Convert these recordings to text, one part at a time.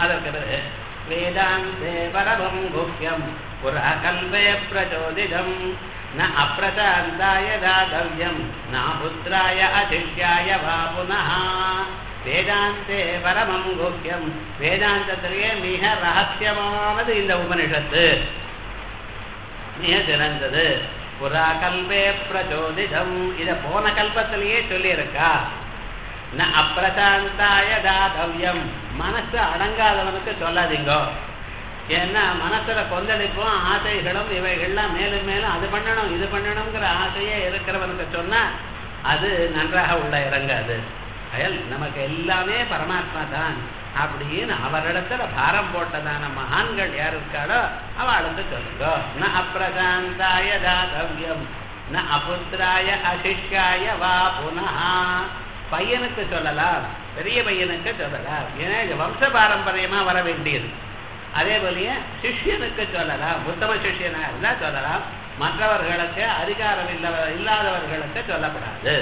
அதற்கு பிறகு வேதாந்தே பரமம் குஹ்யம் புராகல்பே பிரச்சோதிதம் ந அப்பிரசாந்தாய தாதவ்யம் ந புத்திராய அதிஷ்யாய வா புனः வேதாந்தே பரமம் குஹ்யம் வேதாந்தத்திலேயே மிக ரகசியமானது இந்த உபனிஷத்து மிக சிறந்தது புறா கல்பே பிரச்சோதிதம் இத போன கல்பத்திலேயே சொல்லியிருக்கா ந அப்பிரசாந்தாய தாதவ்யம் மனசு அடங்காதவனுக்கு சொல்லாதீங்க ஏன்னா மனசுல கொந்தளிப்பும் ஆசைகளும் இவைகள்லாம் மேலும் மேலும் அது பண்ணணும் இது பண்ணணுங்கிற ஆசையே இருக்கிறவனுக்கு சொன்னா அது நன்றாக உள்ள இறங்காது அயல் நமக்கு எல்லாமே பரமாத்மா தான் அப்படின்னு அவரிடத்துல பாரம் போட்டதான மகான்கள் யார் இருக்காளோ அவளுக்கு சொல்லுங்க ந அப்பிரசாந்தாய தாதவ்யம் ந அபுத்திராய அசிஷ்யாய வா புனः பையனுக்கு சொல்லலாம் பெரிய பையனுக்கு சொல்லலாம் ஏன்னா இது வம்ச பாரம்பரியமா வர வேண்டியது அதே போலயே சிஷ்யனுக்கு சொல்லலாம் உத்தம சிஷ்யனா இருந்தா சொல்லலாம் மற்றவர்களுக்கு அதிகாரம் இல்ல இல்லாதவர்களுக்கு சொல்லப்படாது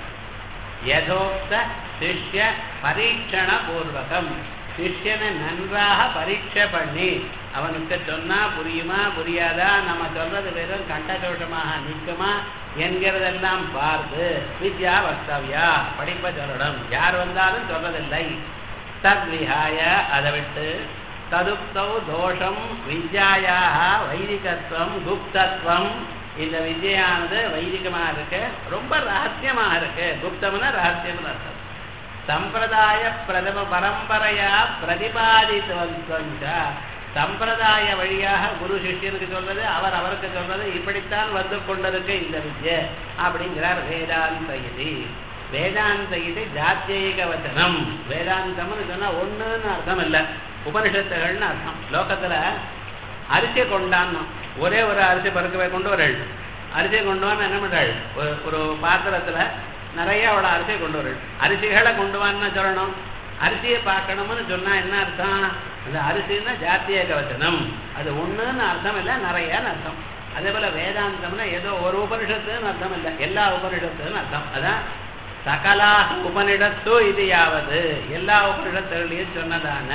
யதோக்த சிஷ்ய பரீட்சண பூர்வகம் சிஷ்யனை நன்றாக பரீட்சை பண்ணி அவனுக்கு சொன்னா புரியுமா புரியாதா நம்ம சொல்றது வெறும் கண்டதோஷமாக நிற்குமா என்கிறதெல்லாம் பார்த்து வித்யா வக்தவ்யா படிப்ப சொல்லணும் யார் வந்தாலும் சொல்றதில்லை தத்விஹாய அதை விட்டு ததுப்தௌ தோஷம் வித்யாயாக வைதிகத்துவம் குப்தத்துவம் இந்த வித்யானது வைதிகமா இருக்கு ரொம்ப ரகசியமாக இருக்கு குப்தம்னா ரகசியம்னு அர்த்தம் சம்பிரதாய பிரதம பரம்பரையா பிரதிபாதித்துவம் சம்பிரதாய வழியாக குரு சிஷ்யனுக்கு சொல்றது அவர் அவருக்கு சொல்றது இப்படித்தான் வந்து கொண்டிருக்கு இந்த வித்யை அப்படிங்கிறார் வேதாந்த இது வேதாந்த இது ஜாத்தியக வச்சனம் வேதாந்தம்னு சொன்னா ஒண்ணுன்னு அர்த்தம் இல்லை உபனிஷத்துகள்னு அர்த்தம் லோகத்துல அரிசி கொண்டான்னு ஒரே ஒரு அரிசி பருக்கவை கொண்டு வரள் அரிசி கொண்டு வந்து என்ன பண்றாள் ஒரு- ஒரு பாத்திரத்துல நிறைய அவள அரிசியை கொண்டு வரள் அரிசிகளை கொண்டு வான்னு சொல்லணும் அரிசியை பார்க்கணும்னு சொன்னா என்ன அர்த்தம் அந்த அரிசின்னா ஜாத்திய கவச்சனம் அது ஒண்ணுன்னு அர்த்தம் இல்லை நிறையன்னு அர்த்தம் அதே போல வேதாந்தம்னா ஏதோ ஒரு உபனிஷத்துன்னு அர்த்தம் இல்லை எல்லா உபனிஷத்துன்னு அர்த்தம் அதான் சகலா உபனிடத்து இது யாவது எல்லா உபனிஷத்துகளையும் சொன்னதான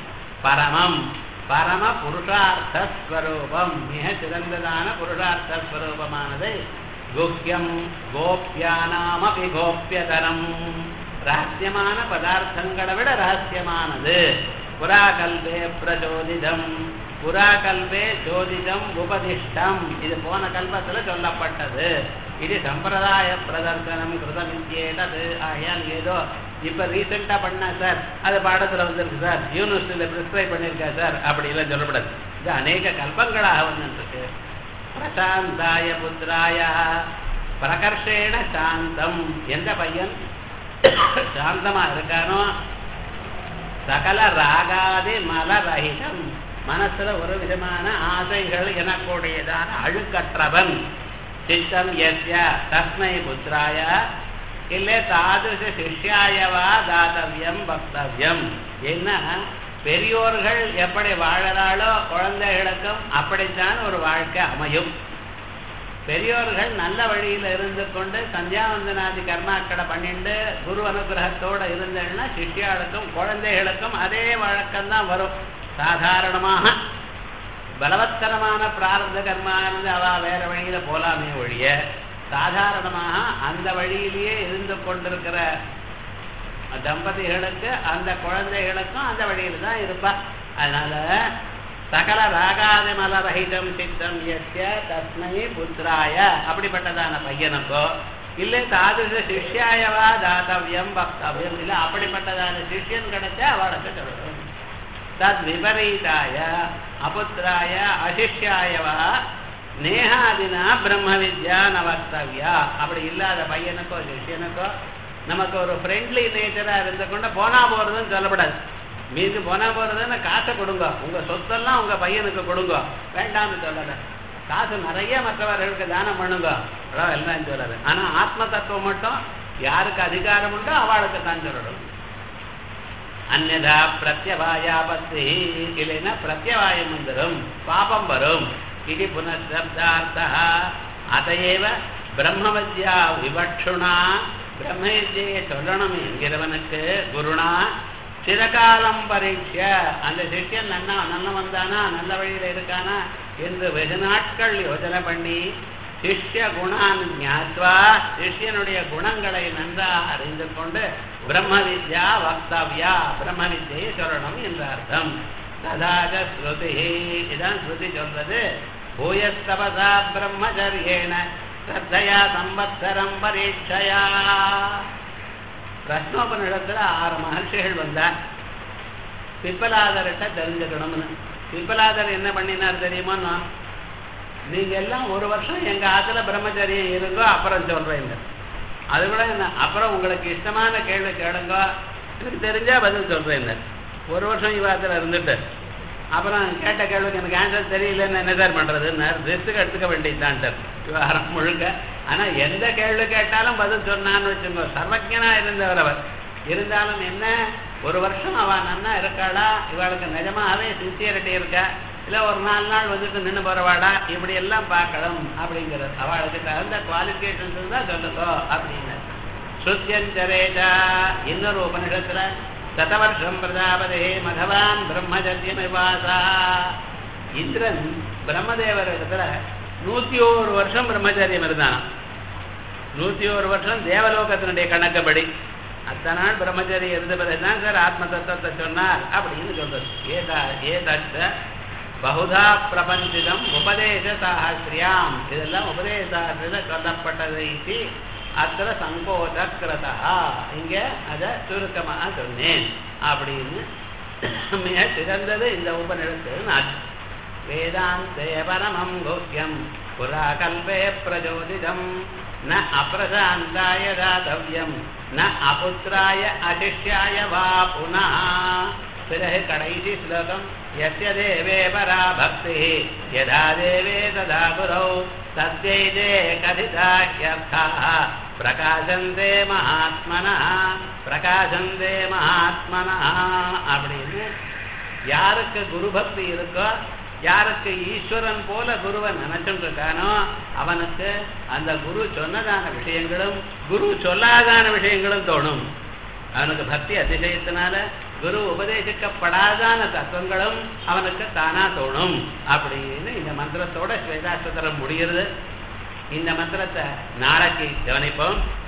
பரமம் பரம புருஷார்த்த ஸ்வரூபம் மிக சிறந்ததான புருஷார்த்த ஸ்வரூபமானது குஹ்யம் கோப்யானாமபி கோப்யதரம் ரகசியமான பதார்த்தங்களை விட ரகசியமானது புறாகல்பே பிரச்சோதிதம் புறாகல்பே சோதிதம் உபதிஷ்டம் இது போன கல்பத்துல சொல்லப்பட்டது இது சம்பிரதாய பிரதர்சனம் கிருதம் இந்தியேதது ஆகையால் ஏதோ இப்ப ரீசெண்டா பண்ணா சார் அது பாடத்துல வந்திருக்கு சார் யூனிவர்சிட்டியில பிரிஸ்கிரைப் பண்ணிருக்கா சார் அப்படி எல்லாம் சொல்லப்படாது இது அநேக கல்பங்களாக வந்துருக்கு பிரசாந்தாய புத்திராய பிரகர்ஷேண சாந்தம் எந்த பையன் சாந்தமா இருக்கானோ சகல ராகாதி மலரகிதம் மனசுல ஒரு விதமான ஆசைகள் எனக்கூடியதான அழுக்கற்றவன் சித்தம் எஸ்ய தஸ்மை புத்திராய இல்லை தாதுஷ சிஷ்யாயவா தாத்தவியம் பக்தவியம் என்ன பெரியோர்கள் எப்படி வாழறாளோ குழந்தைகளுக்கும் அப்படித்தான் ஒரு வாழ்க்கை அமையும் பெரியோர்கள் நல்ல வழியில இருந்து கொண்டு சந்தியாவந்தனாதி கர்மாக்களை பண்ணிட்டு குரு அனுகிரகத்தோட இருந்தேன்னா சிஷ்யாளுக்கும் குழந்தைகளுக்கும் அதே வழக்கம் தான் வரும் சாதாரணமாக பலவத்தரமான பிராரப்த கர்மா இருந்து அவ வேற வழியில போலாமே ஒழிய சாதாரணமாக அந்த வழியிலேயே இருந்து கொண்டிருக்கிற தம்பதிகளுக்கு அந்த குழந்தைகளுக்கும் அந்த வழியில தான் இருப்பா அதனால சகல ராகாதி மலரஹிதம் சித்தம் எஸ்ய தஸ்மை புத்திராய அப்படிப்பட்டதான பையனுக்கோ இல்லை தாதுஷ சிஷ்யாயவா தாத்தவியம் பக்தவியம் இல்லை அப்படிப்பட்டதான சிஷ்யன் கிடைச்சா அவளுக்கு சொல்லணும் தத் விபரீதாய அபுத்திராய அசிஷ்யாயவா நேகாதினா பிரம்ம வித்யா நவஸ்தவ்யா அப்படி இல்லாத பையனுக்கோ சிஷ்யனுக்கோ நமக்கு ஒரு ஃப்ரெண்ட்லி நேச்சரா இருந்து கொண்டு போனா போறதுன்னு சொல்லப்படாது மீது போனா போறதுன்னு காசை கொடுங்க உங்க சொத்தெல்லாம் உங்க பையனுக்கு கொடுங்க வேண்டாம்னு சொல்லல காசு நிறைய மற்றவர்களுக்கு தானம் பண்ணுங்க அதான் எல்லாம் சொல்லல ஆனா ஆத்ம தத்துவம் மட்டும் யாருக்கு அதிகாரம் உண்டோ அவளுக்கு தான் சொல்லணும் அந்நதா பிரத்யவாயாபத்தி இல்லைன்னா பிரத்யவாயம் வந்துடும் பாபம் வரும் இது புனர்சப்தார்த்தா அதையேவ பிரம்மவித்யா விவட்சுணா பிரம்ம வித்யை சொல்லணும் என்கிறவனுக்கு குருணா சிறகாலம் பரீட்ச அந்த சிஷ்யன் நன்னா நல்ல வந்தானா நல்ல வழியில இருக்கானா என்று வெகு நாட்கள் யோசனை பண்ணி சிஷ்ய குணான் ஞாத்வா சிஷ்யனுடைய குணங்களை நன்றாக அறிந்து கொண்டு பிரம்ம வித்யா வக்தவ்யா பிரம்ம வித்யை சொல்லணும் என்ற அர்த்தம் ததாத ஸ்ருதி இதான் ஸ்ருதி சொல்றது பூயஸ்தபசா பிரம்மச்சரியேன ஸ்ரத்தையா சம்பத்சரம் பரீட்சையா பிரஷ்னோபனிடத்துல ஆறு மகர்ஷிகள் வந்தா பிப்பலாதர்கிட்ட தெரிஞ்சுக்கணும்னு பிப்பலாதர் என்ன பண்ணினார் தெரியுமா நான் நீங்க எல்லாம் ஒரு வருஷம் எங்க ஆத்துல பிரம்மச்சரியம் இருங்கோ அப்புறம் சொல்றேங்க அது கூட என்ன அப்புறம் உங்களுக்கு இஷ்டமான கேள்வி கேளுங்க எனக்கு தெரிஞ்சா பதில் சொல்றேங்க ஒரு வருஷம் இவாத்துல இருந்துட்டு அப்புறம் கேட்ட கேள்விக்கு எனக்கு ஆன்சர் தெரியலன்னு என்ன சார் பண்றதுன்னு ரிஸ்க்கு எடுத்துக்க வேண்டியதுதான் விவகாரம் முழுக்க ஆனா எந்த கேள்வி கேட்டாலும் பதில் சொன்னான்னு வச்சுக்கோ சர்வஜனா இருந்தவர் அவர் இருந்தாலும் என்ன ஒரு வருஷம் அவ நன்னா இருக்காளா இவளுக்கு நிஜமாவே சின்சியரிட்டி இருக்கா இல்ல ஒரு நாலு நாள் வந்துட்டு நின்று போறவாடா இப்படி எல்லாம் பார்க்கணும் அப்படிங்கிறது அவளுக்கு தகுந்த குவாலிஃபிகேஷன்ஸ் இருந்தா சொல்லுங்க அப்படின்னு சுத்தியஞ்சரேஜா இன்னொரு உபனிஷத்துல சதவர்ஷம் பிரஜாபதே மகவான் பிரம்மச்சரியமிவாசா இந்திரன் பிரம்மதேவர் இடத்துல நூத்தி ஒரு வருஷம் பிரம்மச்சரியம் இருந்தான் நூத்தி ஒரு வருஷம் தேவலோகத்தினுடைய கணக்குப்படி அத்தனை நாள் பிரம்மச்சரியம் இருந்த பிறகுதான் சார் ஆத்ம தத்துவத்தை சொன்னார் அப்படின்னு சொல்றது ஏதா ஏதச்ச பகுதா பிரபஞ்சிதம் உபதேச சாஹசிரியாம் இதெல்லாம் உபதேச சாஹசிரியில் சொல்லப்பட்டது இது அத்திர சங்கோதக்கிரதா இங்க அத சுருக்கமாக சொன்னேன் அப்படின்னு மிக சிறந்தது இந்த உபநிடத்தில் நான் வேதாந்தே பரமம் குஹ்யம் புரா கல்பே பிரஜோதிதம் ந அப்பிரசாந்தாய தாதவியம் ந அபுத்திராய அதிஷ்யாய வா புனः பிறகு கடைசி ஸ்லோகம் यस्य देवे परा भक्तिः यदा देवे तदा गुरौ तस्यैते कथिता ह्यर्थाः பிரகாசந்தே மகாத்மனா பிரகாசந்தே மகாத்மனா அப்படின்னு யாருக்கு குரு பக்தி இருக்கோ யாருக்கு ஈஸ்வரன் போல குருவை நினைச்சுட்டு இருக்கானோ அவனுக்கு அந்த குரு சொன்னதான விஷயங்களும் குரு சொல்லாதான விஷயங்களும் தோணும் அவனுக்கு பக்தி அதிசயத்தினால குரு உபதேசிக்கப்படாதான தத்துவங்களும் அவனுக்கு தானா தோணும் அப்படின்னு இந்த மந்திரத்தோட ஸ்வேதாஸ்திரம் முடிகிறது இந்த மந்திரத்தை நாளைக்கு கவனிப்போம்